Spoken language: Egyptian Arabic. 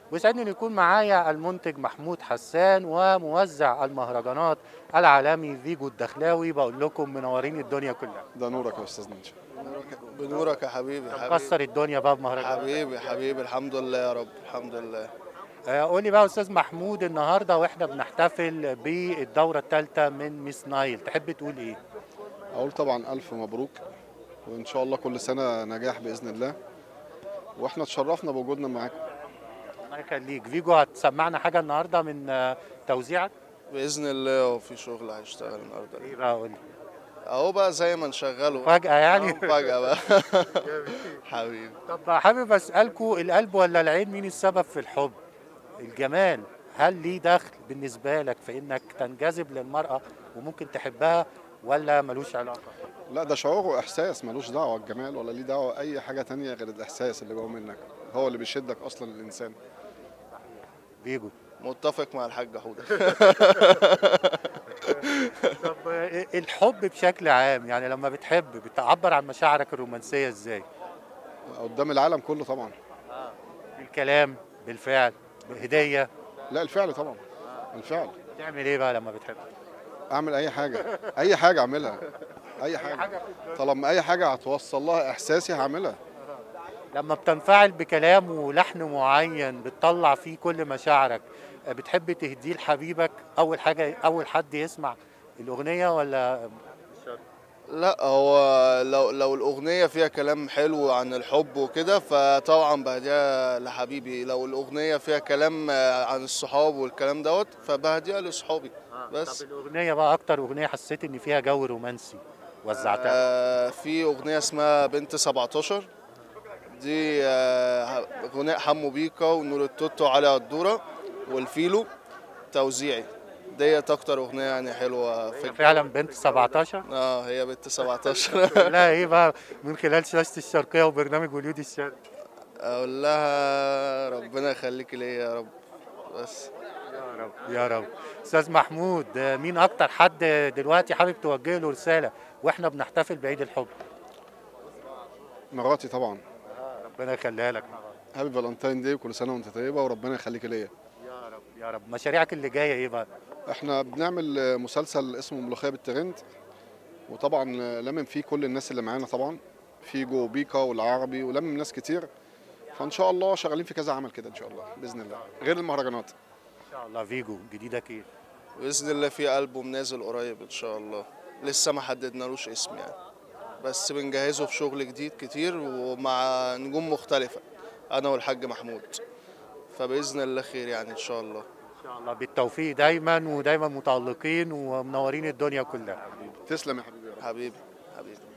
ويسعدني ان يكون معايا المنتج محمود حسان وموزع المهرجانات العالمي فيجو الدخلاوي بقول لكم منورين الدنيا كلها ده نورك يا استاذ نيتشه بنورك يا حبيبي حبيبي مكسر الدنيا بقى بمهرجانات حبيبي حبيبي الحمد لله يا رب الحمد لله آه، قول لي بقى يا استاذ محمود النهارده واحنا بنحتفل بالدوره الثالثه من ميس نايل تحب تقول ايه اقول طبعا الف مبروك وان شاء الله كل سنه نجاح باذن الله واحنا اتشرفنا بوجودنا معاكم الله يخليك فيجو هتسمعنا حاجه النهارده من آه، توزيعك باذن الله وفي شغل هيشتغل النهارده ايه بقى قول لي اهو بقى زي ما نشغله فجاه يعني فجأة بقى حبيبي طب حابب اسالكم القلب ولا العين مين السبب في الحب الجمال هل ليه دخل بالنسبه لك في انك تنجذب للمراه وممكن تحبها ولا ملوش علاقه لا ده شعور واحساس ملوش دعوه الجمال ولا ليه دعوه اي حاجه تانية غير الاحساس اللي جوه منك هو اللي بيشدك اصلا للانسان فيجو متفق مع الحاج حوده طب آه، الحب بشكل عام يعني لما بتحب بتعبر عن مشاعرك الرومانسيه ازاي قدام العالم كله طبعا بالكلام بالفعل بهديه لا الفعل طبعا الفعل تعمل ايه بقى لما بتحب اعمل اي حاجه اي حاجه اعملها اي حاجه طالما اي حاجه هتوصل لها احساسي هعملها لما بتنفعل بكلام ولحن معين بتطلع فيه كل مشاعرك آه، بتحب تهديه لحبيبك اول حاجه اول حد يسمع الاغنيه ولا لا هو لو لو الاغنيه فيها كلام حلو عن الحب وكده فطبعا بهديها لحبيبي لو الاغنيه فيها كلام آه، عن الصحاب والكلام دوت فبهديها لاصحابي بس طب الاغنيه بقى اكتر اغنيه حسيت ان فيها جو رومانسي وزعتها آه في اغنيه اسمها بنت 17 دي آه غناء حمو بيكا ونور التوتو علي الدوره والفيلو توزيعي ديت اكتر اغنيه يعني حلوه في فعلا بنت 17 اه هي بنت 17 لا ايه بقى من خلال شاشه الشرقيه وبرنامج وليود الشرق اقول لها ربنا يخليك ليا يا رب بس يا رب يا رب استاذ محمود آه، مين اكتر حد دلوقتي حابب توجه له رساله واحنا بنحتفل بعيد الحب مراتي طبعا ربنا يخليها لك هابي فالنتاين داي وكل سنه وانت طيبه وربنا يخليك ليا يا رب يا رب مشاريعك اللي جايه ايه بقى احنا بنعمل مسلسل اسمه ملوخيه بالترند وطبعا لمم فيه كل الناس اللي معانا طبعا في جو بيكا والعربي ولمم ناس كتير فان شاء الله شغالين في كذا عمل كده ان شاء الله باذن الله غير المهرجانات ان شاء الله فيجو جديدك ايه باذن الله في البوم نازل قريب ان شاء الله لسه ما حددنالوش اسم يعني بس بنجهزه في شغل جديد كتير ومع نجوم مختلفه انا والحاج محمود فباذن الله خير يعني ان شاء الله ان شاء الله بالتوفيق دايما ودايما متالقين ومنورين الدنيا كلها تسلم يا حبيبي يا رب. حبيبي حبيبي